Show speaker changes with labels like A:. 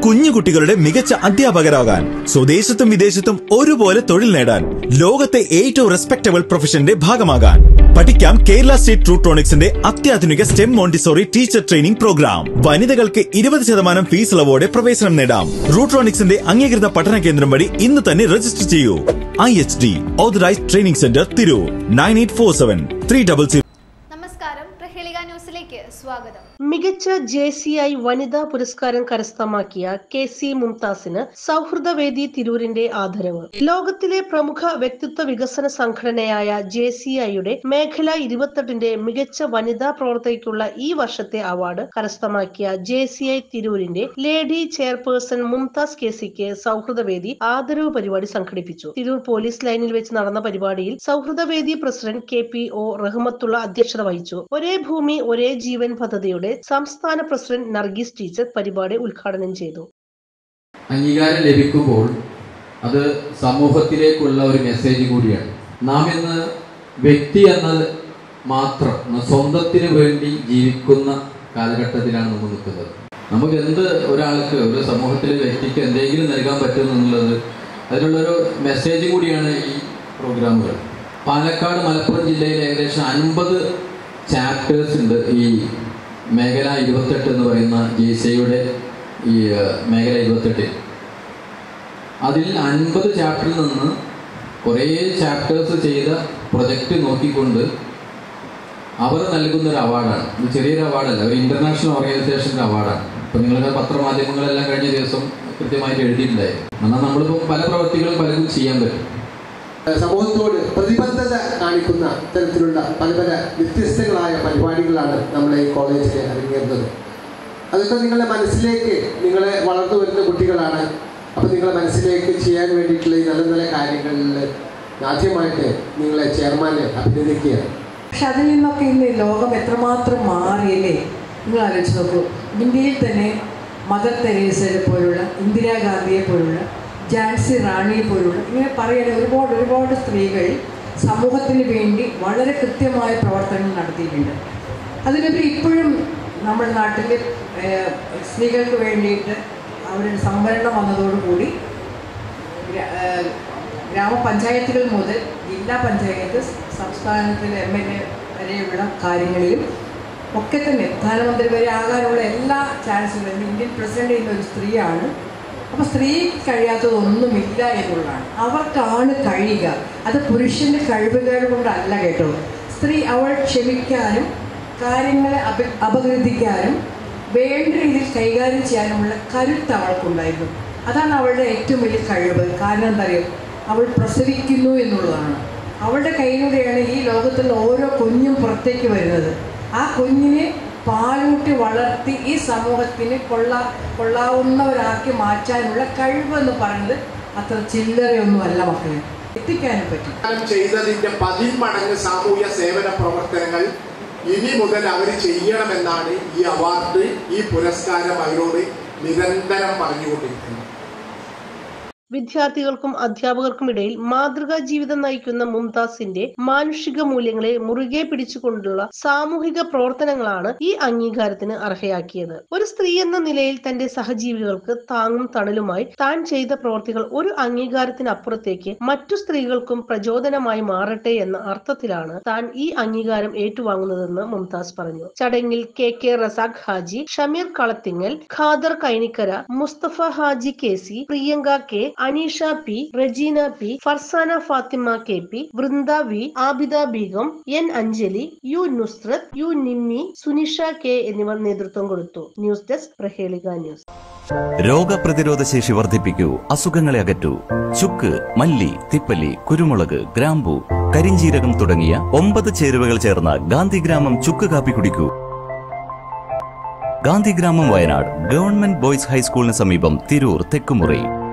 A: കുഞ്ഞു കുട്ടികളുടെ മികച്ച അധ്യാപകരാകാൻ സ്വദേശത്തും വിദേശത്തും ഒരുപോലെ തൊഴിൽ നേടാൻ ലോകത്തെ ഏറ്റവും റെസ്പെക്ടബിൾ പ്രൊഫഷന്റെ ഭാഗമാകാൻ പഠിക്കാം കേരള സ്റ്റേറ്റ് ട്രൂട്രോണിക്സിന്റെ അത്യാധുനിക STEM Montessori teacher training programme വനിതകൾക്ക് ഇരുപത് ശതമാനം ഫീസ് ഇളവോടെ പ്രവേശനം നേടാം റൂട്രോണിക്സിന്റെ അംഗീകൃത പഠന കേന്ദ്രം വഴി ഇന്ന് തന്നെ രജിസ്റ്റർ ചെയ്യൂ I H D authorised training centre Tirur nine eight four seven three double zero
B: നമസ്കാരം പ്രഹേളിക ന്യൂസിലേക്ക് സ്വാഗതം
C: മികച്ച ജെ സി ഐ വനിതാ പുരസ്കാരം കരസ്ഥമാക്കിയ കെ സി മുംതാസിന് സൗഹൃദവേദി തിരൂരിന്റെ ആദരവ് ലോകത്തിലെ പ്രമുഖ വ്യക്തിത്വ വികസന സംഘടനയായ ജെ സി ഐയുടെ മേഖല ഇരുപത്തെട്ടിന്റെ മികച്ച വനിതാ പ്രവർത്തകയ്ക്കുള്ള ഈ വർഷത്തെ അവാർഡ് കരസ്ഥമാക്കിയ ജെ സി ഐ തിരൂരിന്റെ ലേഡി ചെയർപേഴ്സൺ മുംതാസ് കെ സിക്ക് സൗഹൃദവേദി ആദരവ് പരിപാടി സംഘടിപ്പിച്ചു തിരൂർ പോലീസ് ലൈനിൽ വെച്ച് നടന്ന പരിപാടിയിൽ സൗഹൃദവേദി president K P O Rahmathulla അധ്യക്ഷത വഹിച്ചു ഒരേ ഭൂമി ഒരേ ജീവൻ പദ്ധതിയുടെ സംസ്ഥാന പ്രസിഡന്റ് നർഗീസ് ടീച്ചർ പരിപാടി ഉദ്ഘാടനം ചെയ്തു
D: അംഗീകാരം ലഭിക്കുമ്പോൾ അത് സമൂഹത്തിലേക്കുള്ള ഒരു മെസ്സേജ് കൂടിയാണ് നാം ഇന്ന് വ്യക്തി എന്നത് മാത്രം ന- സ്വന്തത്തിന് വേണ്ടി ജീവിക്കുന്ന കാലഘട്ടത്തിലാണ് നമ്മൾ നിൽക്കുന്നത് നമുക്ക് എന്ത് ഒരാൾക്ക് ഒരു സമൂഹത്തിലെ വ്യക്തിക്ക് എന്തെങ്കിലും നൽകാൻ പറ്റും എന്നുള്ളത് അതിനുള്ളൊരു മെസ്സേജ് കൂടിയാണ് ഈ പ്രോഗ്രാമുകൾ പാലക്കാട് മലപ്പുറം ജില്ലയിൽ ഏകദേശം അൻപത് ചാപ്റ്റേഴ്സ് ഉണ്ട് ഈ മേഖല ഇരുപത്തെട്ട് എന്ന് പറയുന്ന ജെ സിയുടെ ഈ ഏഹ്, മേഖല ഇരുപത്തെട്ടിൽ അതിൽ അൻപത് ചാപ്റ്ററിൽ നിന്ന് കുറേ ചാപ്റ്റേഴ്സ് ചെയ്ത പ്രൊജക്റ്റ് നോക്കിക്കൊണ്ട് അവർ നൽകുന്ന ഒരു അവാർഡാണ് ഇത് ചെറിയൊരു അവാർഡല്ല ഒരു ഇന്റർനാഷണൽ ഓർഗനൈസേഷൻ്റെ അവാർഡാണ് ഇപ്പം നിങ്ങൾക്ക് പത്രമാധ്യമങ്ങളെല്ലാം കഴിഞ്ഞ ദിവസം കൃത്യമായിട്ട് എഴുതിയിട്ടുണ്ടായിരുന്നു എന്നാൽ നമ്മളിപ്പോൾ പല പ്രവർത്തികളും പലരും ചെയ്യാൻ പറ്റും
E: സമൂഹത്തോട് പ്രതിബദ്ധത കാണിക്കുന്ന തരത്തിലുള്ള പല പല വ്യത്യസ്തങ്ങളായ പരിപാടികളാണ് നമ്മളെ ഈ കോളേജിൽ അരങ്ങേറുന്നത് അതൊക്കെ നിങ്ങളുടെ മനസ്സിലേക്ക് നിങ്ങളെ വളർന്നു വരുന്ന കുട്ടികളാണ് അപ്പോൾ നിങ്ങളെ മനസ്സിലേക്ക് ചെയ്യാൻ വേണ്ടിയിട്ടുള്ള ഈ നല്ല നല്ല കാര്യങ്ങളിൽ ആദ്യമായിട്ട് നിങ്ങളെ ചെയർമാനെ അഭിനന്ദിക്കുകയാണ്
F: പക്ഷെ അതിൽ നിന്നൊക്കെ ഇന്ന് ലോകം എത്രമാത്രം മാറിയല്ലേ നിങ്ങൾ ആലോചിച്ച് നോക്കൂ ഇന്ത്യയിൽ തന്നെ മദർ തെരേസയെ പോലുള്ള ഇന്ദിരാഗാന്ധിയെ പോലുള്ള ജാൻസി റാണിയെ പോലുള്ള ഇങ്ങനെ പറയുന്ന ഒരുപാട് ഒരുപാട് സ്ത്രീകൾ സമൂഹത്തിന് വേണ്ടി വളരെ കൃത്യമായ പ്രവർത്തനങ്ങൾ നടത്തിയിട്ടുണ്ട് അതിലുപരി ഇപ്പോഴും നമ്മുടെ നാട്ടിൽ ഏഹ്, സ്ത്രീകൾക്ക് വേണ്ടിയിട്ട് അവരുടെ സംവരണം വന്നതോടുകൂടി ഗ്ര- ഏഹ് ഗ്രാമപഞ്ചായത്തുകൾ മുതൽ ജില്ലാ പഞ്ചായത്ത് സംസ്ഥാനത്തിലെ എം എൽ എ വരെയുള്ള കാര്യങ്ങളിലും ഒക്കെ തന്നെ പ്രധാനമന്ത്രി വരെ ആകാനുള്ള എല്ലാ ചാൻസുകളും ഇന്ത്യൻ പ്രസിഡന്റ് ചെയ്യുന്ന ഒരു സ്ത്രീയാണ് അപ്പോൾ സ്ത്രീ കഴിയാത്തതൊന്നുമില്ല എന്നുള്ളതാണ് അവർക്കാണ് കഴിയുക അത് പുരുഷന്റെ കഴിവുകൾ കൊണ്ടല്ല കേട്ടോ സ്ത്രീ അവൾ ക്ഷമിക്കാനും കാര്യങ്ങളെ അപ അപകീർത്തിക്കാനും വേണ്ട രീതിയിൽ കൈകാര്യം ചെയ്യാനുമുള്ള കരുത്ത് അവൾക്കുണ്ടായിരുന്നു അതാണ് അവളുടെ ഏറ്റവും വലിയ കഴിവ് കാരണം എന്താ അറിയോ അവൾ പ്രസവിക്കുന്നു എന്നുള്ളതാണ് അവളുടെ കയ്യിലൂടെയാണ് ഈ ലോകത്തുള്ള ഓരോ കുഞ്ഞും പുറത്തേക്ക് വരുന്നത് ആ കുഞ്ഞിനെ പാലൂട്ടി വളർത്തി ഈ സമൂഹത്തിന് കൊള്ളാ കൊള്ളാവുന്നവരാക്കി മാറ്റാനുള്ള കഴിവെന്ന് പറയുന്നത് അത്ര ചില്ലറയൊന്നുമല്ല മക്കളെ എത്തിക്കാനും പറ്റും
G: കാലം ചെയ്തതിന്റെ പതിന്മടങ്ങ് സാമൂഹ്യ സേവന പ്രവർത്തനങ്ങൾ ഇനി മുതൽ അവർ ചെയ്യണമെന്നാണ് ഈ അവാർഡ് ഈ പുരസ്കാരം അവരോട് നിരന്തരം പറഞ്ഞുകൊണ്ടിരിക്കുന്നത്
C: വിദ്യാർത്ഥികൾക്കും അധ്യാപകർക്കും ഇടയിൽ മാതൃകാ ജീവിതം നയിക്കുന്ന മുംതാസിന്റെ മാനുഷിക മൂല്യങ്ങളെ മുറുകെ പിടിച്ചുകൊണ്ടുള്ള സാമൂഹിക പ്രവർത്തനങ്ങളാണ് ഈ അംഗീകാരത്തിന് അർഹയാക്കിയത് ഒരു സ്ത്രീ എന്ന നിലയിൽ തന്റെ സഹജീവികൾക്ക് താങ്ങും തണലുമായി താൻ ചെയ്ത പ്രവർത്തികൾ ഒരു അംഗീകാരത്തിനപ്പുറത്തേക്ക് മറ്റു സ്ത്രീകൾക്കും പ്രചോദനമായി മാറട്ടെ എന്ന അർത്ഥത്തിലാണ് താൻ ഈ അംഗീകാരം ഏറ്റുവാങ്ങുന്നതെന്ന് മുംതാസ് പറഞ്ഞു ചടങ്ങിൽ K K Razak Haji Shameer Kalathingal Khader Kainikkara Musthafa Haji K C Priyanka K Aneesha P Rajeena P Farsana Fathima K P Vrinda V Abida Beegum N Anjali U Nusrath U Nimmi Sunisha K എന്നിവർ നേതൃത്വം കൊടുത്തു ന്യൂസ് ഡെസ്ക് പ്രഹേളിക ന്യൂസ്
H: രോഗപ്രതിരോധ ശേഷി വർദ്ധിപ്പിക്കൂ അസുഖങ്ങളെ അകറ്റൂ ചുക്ക് മല്ലി തിപ്പല്ലി കുരുമുളക് ഗ്രാമ്പു കരിഞ്ചീരകം തുടങ്ങിയ ഒമ്പത് ചേരുവകൾ ചേർന്ന ഗാന്ധിഗ്രാമം ചുക്ക് കാപ്പി കുടിക്കൂ ഗാന്ധിഗ്രാമം വയനാട് ഗവൺമെന്റ് ബോയ്സ് ഹൈസ്കൂളിന് സമീപം തിരൂർ തെക്കുമുറി